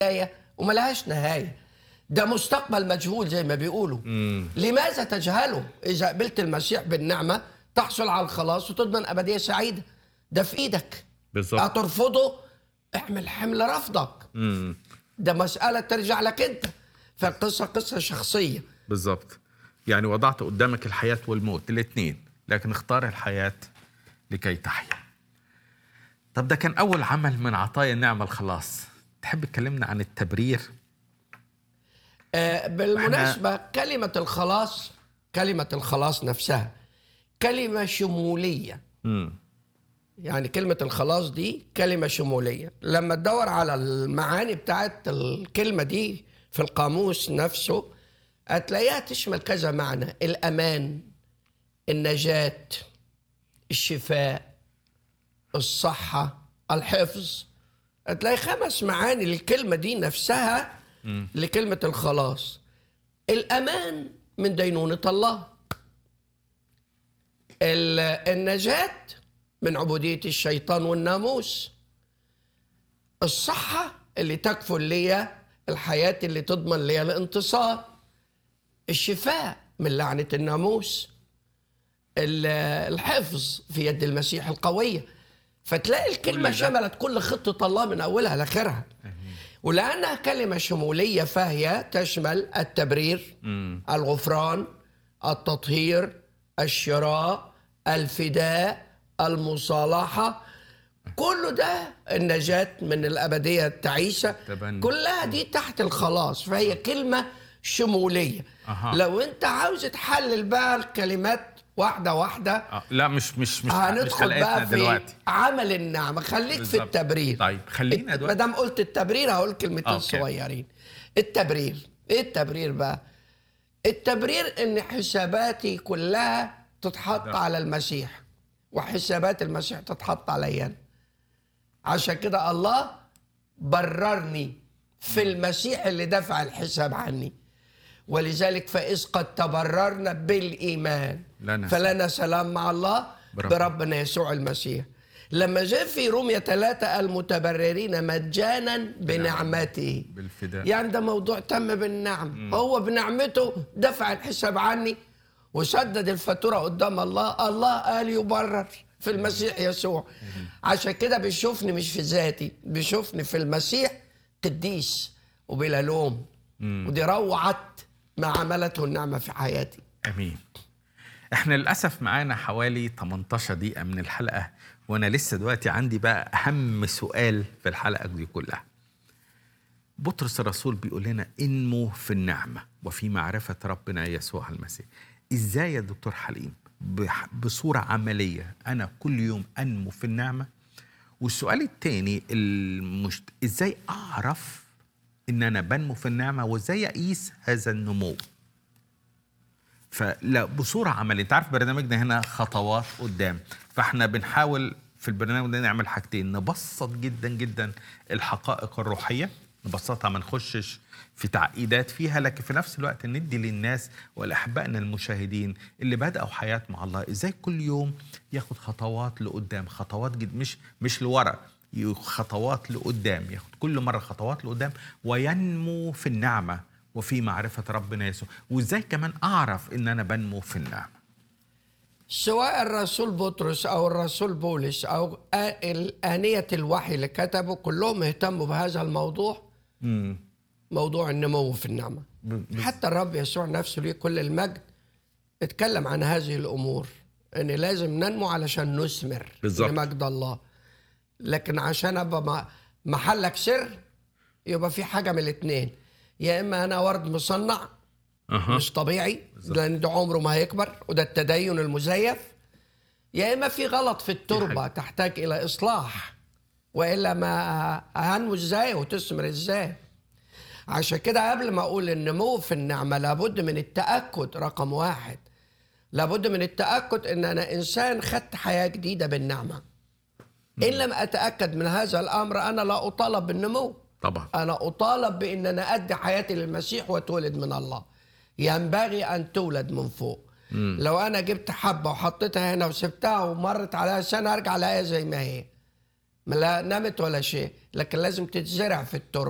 بداية وملهاش نهاية ده مستقبل مجهول زي ما بيقولوا لماذا تجهله إذا قبلت المسيح بالنعمة تحصل على الخلاص وتضمن أبدية سعيدة ده في إيدك بالظبط هترفضه احمل حمل رفضك مم. ده مسألة ترجع لك أنت فالقصة قصة شخصية بالظبط يعني وضعت قدامك الحياة والموت الاثنين لكن اختار الحياة لكي تحيا طب ده كان أول عمل من عطايا النعمة الخلاص تحب تكلمنا عن التبرير آه، بالمناسبة كلمة الخلاص كلمة الخلاص نفسها كلمة شمولية مم. يعني كلمة الخلاص دي كلمة شمولية لما تدور على المعاني بتاعت الكلمة دي في القاموس نفسه هتلاقيها تشمل كذا معنى الأمان النجاة الشفاء الصحة الحفظ هتلاقي خمس معاني للكلمة دي نفسها لكلمة الخلاص الأمان من دينونة الله ال- النجاة من عبودية الشيطان والناموس الصحة اللي تكفل ليا الحياة اللي تضمن ليا الانتصار الشفاء من لعنة الناموس ال- الحفظ في يد المسيح القوية فتلاقي الكلمة ده. شملت كل خطة الله من أولها لآخرها ولأنها كلمة شمولية فهي تشمل التبرير الغفران التطهير الشراء الفداء المصالحة كل ده النجاة من الأبدية التعيسة تبني. كلها دي تحت الخلاص فهي كلمة شمولية أها. لو أنت عاوز تحلل بقى الكلمات واحدة واحدة آه. لا مش مش مش مش هندخل حلقتنا بقى في دلوقتي عمل النعمة خليك في بالظبط. التبرير طيب، خلينا ما دلوقتي- دام قلت التبرير هقول كلمتين أوكي. صغيرين التبرير ايه التبرير بقى التبرير ان حساباتي كلها تتحط ده. على المسيح وحسابات المسيح تتحط عليا أنا. عشان كده الله بررني في المسيح اللي دفع الحساب عني ولذلك فإذ قد تبررنا بالإيمان لنا فلنا سلام مع الله بربنا. بربنا يسوع المسيح لما جاء في رومية ثلاثة المتبررين مجانا بنعمته بالفداء يعني ده موضوع تم بالنعم هو بنعمته دفع الحساب عني وسدد الفاتورة قدام الله الله قال يبرر في المسيح يسوع عشان كده بيشوفني مش في ذاتي بيشوفني في المسيح قديس وبلا لوم ودي روعت ما عملته النعمة في حياتي امين احنا للاسف معانا حوالي 18 دقيقه من الحلقه وانا لسه دلوقتي عندي بقى اهم سؤال في الحلقه دي كلها بطرس الرسول بيقول لنا انمو في النعمه وفي معرفه ربنا يسوع المسيح ازاي يا دكتور حليم بح- بصوره عمليه انا كل يوم انمو في النعمه والسؤال الثاني المشت... ازاي اعرف ان انا بنمو في النعمه وازاي اقيس هذا النمو فلا بصوره عمليه انت عارف برنامجنا هنا خطوات قدام فاحنا بنحاول في البرنامج ده نعمل حاجتين نبسط جدا جدا الحقائق الروحيه نبسطها ما نخشش في تعقيدات فيها لكن في نفس الوقت ندي للناس ولاحبائنا المشاهدين اللي بداوا حياه مع الله ازاي كل يوم ياخد خطوات لقدام خطوات جد مش مش لورا ي- خطوات لقدام ياخد كل مره خطوات لقدام وينمو في النعمه وفي معرفه ربنا يسوع وازاي كمان اعرف ان انا بنمو في النعمه سواء الرسول بطرس او الرسول بولس او آ- الآنية الوحي اللي كتبوا كلهم اهتموا بهذا الموضوع امم موضوع النمو في النعمة حتى الرب يسوع نفسه ليه كل المجد اتكلم عن هذه الأمور إن لازم ننمو علشان نثمر بالظبط. لمجد الله لكن عشان أبقى م- محلك سر يبقى في حاجة من الاتنين يا إما أنا ورد مصنع اها مش طبيعي لأن ده عمره ما هيكبر وده التدين المزيف يا إما في غلط في التربة تحتاج إلى إصلاح وإلا ما هنمو إزاي وتثمر إزاي عشان كده قبل ما اقول النمو في النعمه لابد من التاكد رقم واحد لابد من التاكد ان انا انسان خدت حياه جديده بالنعمه ان لم اتاكد من هذا الامر انا لا اطالب بالنمو طبعا انا اطالب بان انا ادي حياتي للمسيح واتولد من الله ينبغي ان تولد من فوق لو انا جبت حبه وحطيتها هنا وسبتها ومرت عليها سنه ارجع الاقيها زي ما هي لا نمت ولا شيء لكن لازم تتزرع في التربه